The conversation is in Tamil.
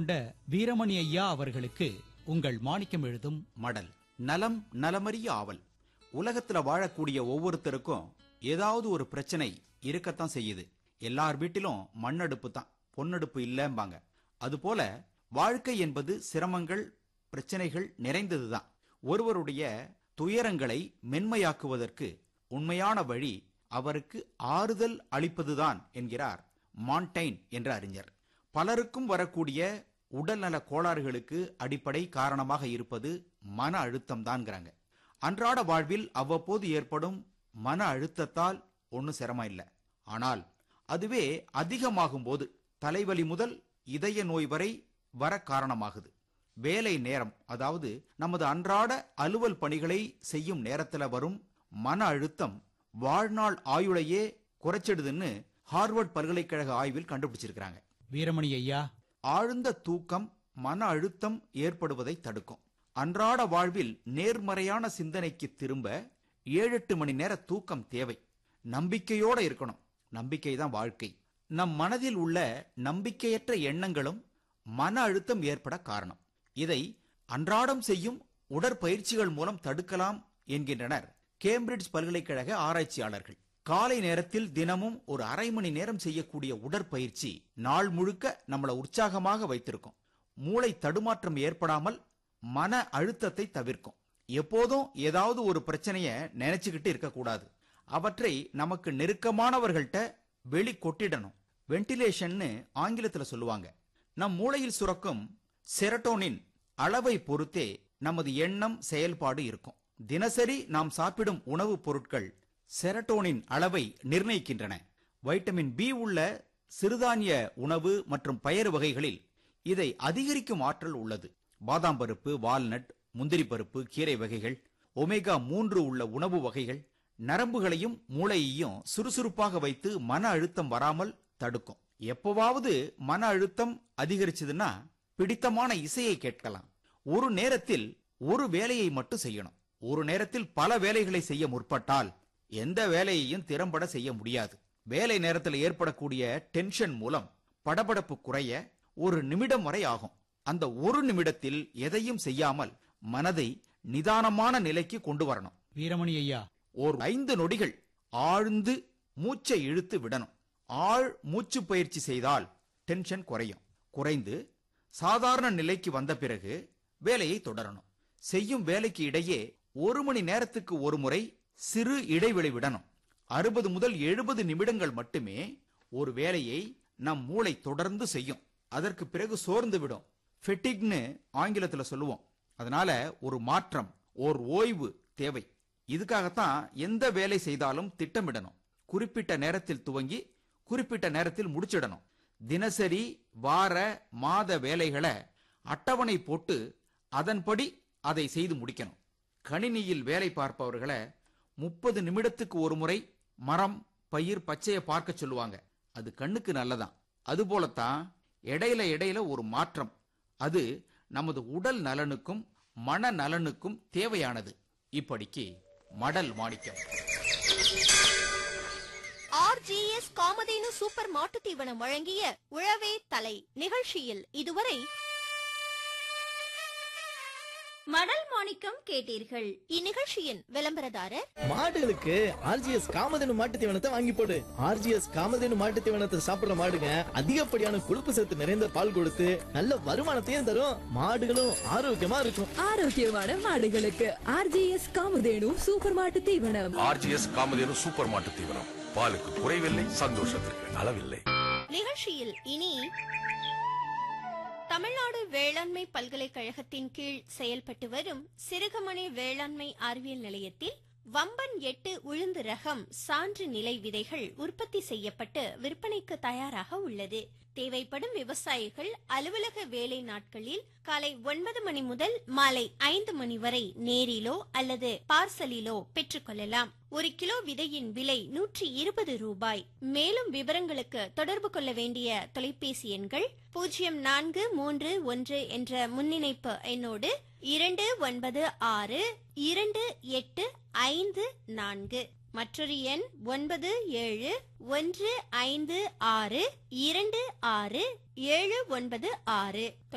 கொண்ட வீரமணி ஐயா அவர்களுக்கு உங்கள் மாணிக்கம் எழுதும் மடல் நலம் நலமறிய ஆவல் உலகத்துல வாழக்கூடிய ஒவ்வொருத்தருக்கும் ஏதாவது ஒரு பிரச்சனை இருக்கத்தான் செய்யுது எல்லார் வீட்டிலும் மண்ணடுப்பு தான் பொன்னடுப்பு இல்லம்பாங்க அதுபோல வாழ்க்கை என்பது சிரமங்கள் பிரச்சனைகள் நிறைந்ததுதான் ஒருவருடைய துயரங்களை மென்மையாக்குவதற்கு உண்மையான வழி அவருக்கு ஆறுதல் அளிப்பதுதான் என்கிறார் மான்டைன் என்ற அறிஞர் பலருக்கும் வரக்கூடிய உடல்நல கோளாறுகளுக்கு அடிப்படை காரணமாக இருப்பது மன அழுத்தம் தான்ங்கிறாங்க அன்றாட வாழ்வில் அவ்வப்போது ஏற்படும் மன அழுத்தத்தால் ஒன்றும் சிரமம் இல்லை ஆனால் அதுவே அதிகமாகும் போது தலைவலி முதல் இதய நோய் வரை வர காரணமாகுது வேலை நேரம் அதாவது நமது அன்றாட அலுவல் பணிகளை செய்யும் நேரத்துல வரும் மன அழுத்தம் வாழ்நாள் ஆயுளையே குறைச்சிடுதுன்னு ஹார்வர்ட் பல்கலைக்கழக ஆய்வில் கண்டுபிடிச்சிருக்காங்க வீரமணி ஐயா ஆழ்ந்த தூக்கம் மன அழுத்தம் ஏற்படுவதை தடுக்கும் அன்றாட வாழ்வில் நேர்மறையான சிந்தனைக்கு திரும்ப ஏழு எட்டு மணி நேர தூக்கம் தேவை நம்பிக்கையோட இருக்கணும் நம்பிக்கை தான் வாழ்க்கை நம் மனதில் உள்ள நம்பிக்கையற்ற எண்ணங்களும் மன அழுத்தம் ஏற்பட காரணம் இதை அன்றாடம் செய்யும் உடற்பயிற்சிகள் மூலம் தடுக்கலாம் என்கின்றனர் கேம்பிரிட்ஜ் பல்கலைக்கழக ஆராய்ச்சியாளர்கள் காலை நேரத்தில் தினமும் ஒரு அரை மணி நேரம் செய்யக்கூடிய உடற்பயிற்சி நாள் முழுக்க நம்மள உற்சாகமாக வைத்திருக்கும் மூளை தடுமாற்றம் ஏற்படாமல் மன அழுத்தத்தை தவிர்க்கும் எப்போதும் ஏதாவது ஒரு பிரச்சனைய நினைச்சுக்கிட்டு இருக்கக்கூடாது அவற்றை நமக்கு நெருக்கமானவர்கள்ட்ட வெளி கொட்டிடணும் வென்டிலேஷன்னு ஆங்கிலத்துல சொல்லுவாங்க நம் மூளையில் சுரக்கும் செரட்டோனின் அளவை பொறுத்தே நமது எண்ணம் செயல்பாடு இருக்கும் தினசரி நாம் சாப்பிடும் உணவுப் பொருட்கள் செரட்டோனின் அளவை நிர்ணயிக்கின்றன வைட்டமின் பி உள்ள சிறுதானிய உணவு மற்றும் பயறு வகைகளில் இதை அதிகரிக்கும் ஆற்றல் உள்ளது பாதாம் பருப்பு வால்நட் முந்திரி பருப்பு கீரை வகைகள் ஒமேகா மூன்று உள்ள உணவு வகைகள் நரம்புகளையும் மூளையையும் சுறுசுறுப்பாக வைத்து மன அழுத்தம் வராமல் தடுக்கும் எப்பவாவது மன அழுத்தம் அதிகரிச்சதுன்னா பிடித்தமான இசையை கேட்கலாம் ஒரு நேரத்தில் ஒரு வேலையை மட்டும் செய்யணும் ஒரு நேரத்தில் பல வேலைகளை செய்ய முற்பட்டால் எந்த வேலையையும் திறம்பட செய்ய முடியாது வேலை நேரத்தில் ஏற்படக்கூடிய டென்ஷன் மூலம் படபடப்பு குறைய ஒரு நிமிடம் வரை ஆகும் அந்த ஒரு நிமிடத்தில் எதையும் செய்யாமல் மனதை நிதானமான நிலைக்கு கொண்டு வரணும் வீரமணி ஐயா ஒரு ஐந்து நொடிகள் ஆழ்ந்து மூச்சை இழுத்து விடணும் ஆழ் மூச்சு பயிற்சி செய்தால் டென்ஷன் குறையும் குறைந்து சாதாரண நிலைக்கு வந்த பிறகு வேலையை தொடரணும் செய்யும் வேலைக்கு இடையே ஒரு மணி நேரத்துக்கு ஒரு முறை சிறு இடைவெளி விடணும் அறுபது முதல் எழுபது நிமிடங்கள் மட்டுமே ஒரு வேலையை நம் மூளை தொடர்ந்து செய்யும் அதற்கு பிறகு சோர்ந்து விடும் ஃபெட்டிக்னு ஆங்கிலத்துல சொல்லுவோம் அதனால ஒரு மாற்றம் ஓர் ஓய்வு தேவை இதுக்காகத்தான் எந்த வேலை செய்தாலும் திட்டமிடணும் குறிப்பிட்ட நேரத்தில் துவங்கி குறிப்பிட்ட நேரத்தில் முடிச்சிடணும் தினசரி வார மாத வேலைகளை அட்டவணை போட்டு அதன்படி அதை செய்து முடிக்கணும் கணினியில் வேலை பார்ப்பவர்களை முப்பது நிமிடத்துக்கு ஒரு முறை மரம் பயிர் பச்சையை பார்க்க சொல்லுவாங்க அது கண்ணுக்கு நல்லதான் அதுபோலத்தான் இடையில இடையில ஒரு மாற்றம் அது நமது உடல் நலனுக்கும் மன நலனுக்கும் தேவையானது இப்படிக்கு மடல் மாணிக்கம் ஆர்ஜிஎஸ் காமதேனு சூப்பர் மாட்டுத் தீவனம் வழங்கிய உழவே தலை நிகழ்ச்சியில் இதுவரை மடல் மாணிக்கம் கேட்டீர்கள் இந்நிகழ்ச்சியின் விளம்பரதாரர் மாடுகளுக்கு ஆர்ஜிஎஸ் காமதேனு மாட்டு தீவனத்தை வாங்கி போடு ஆர்ஜிஎஸ் காமதேனு மாட்டு தீவனத்தை சாப்பிடுற மாடுங்க அதிகப்படியான கொழுப்பு சத்து நிறைந்த பால் கொடுத்து நல்ல வருமானத்தையும் தரும் மாடுகளும் ஆரோக்கியமா இருக்கும் ஆரோக்கியமான மாடுகளுக்கு ஆர்ஜிஎஸ் காமதேனு சூப்பர் மாட்டு தீவனம் ஆர்ஜிஎஸ் காமதேனு சூப்பர் மாட்டு தீவனம் பாலுக்கு குறைவில்லை சந்தோஷத்திற்கு அளவில்லை நிகழ்ச்சியில் இனி தமிழ்நாடு வேளாண்மை பல்கலைக்கழகத்தின் கீழ் செயல்பட்டு வரும் சிறுகமணி வேளாண்மை அறிவியல் நிலையத்தில் வம்பன் எட்டு உளுந்து ரகம் சான்று நிலை விதைகள் உற்பத்தி செய்யப்பட்டு விற்பனைக்கு தயாராக உள்ளது தேவைப்படும் விவசாயிகள் அலுவலக வேலை நாட்களில் காலை ஒன்பது மணி முதல் மாலை ஐந்து மணி வரை நேரிலோ அல்லது பார்சலிலோ பெற்றுக்கொள்ளலாம் ஒரு கிலோ விதையின் விலை நூற்றி இருபது ரூபாய் மேலும் விவரங்களுக்கு தொடர்பு கொள்ள வேண்டிய தொலைபேசி எண்கள் பூஜ்ஜியம் நான்கு மூன்று ஒன்று என்ற முன்னிணைப்பு எண்ணோடு இரண்டு ஒன்பது ஆறு இரண்டு எட்டு ஐந்து நான்கு மற்றொரு எண் ஒன்பது ஏழு ஒன்று ஐந்து ஆறு இரண்டு ஆறு ஏழு ஒன்பது ஆறு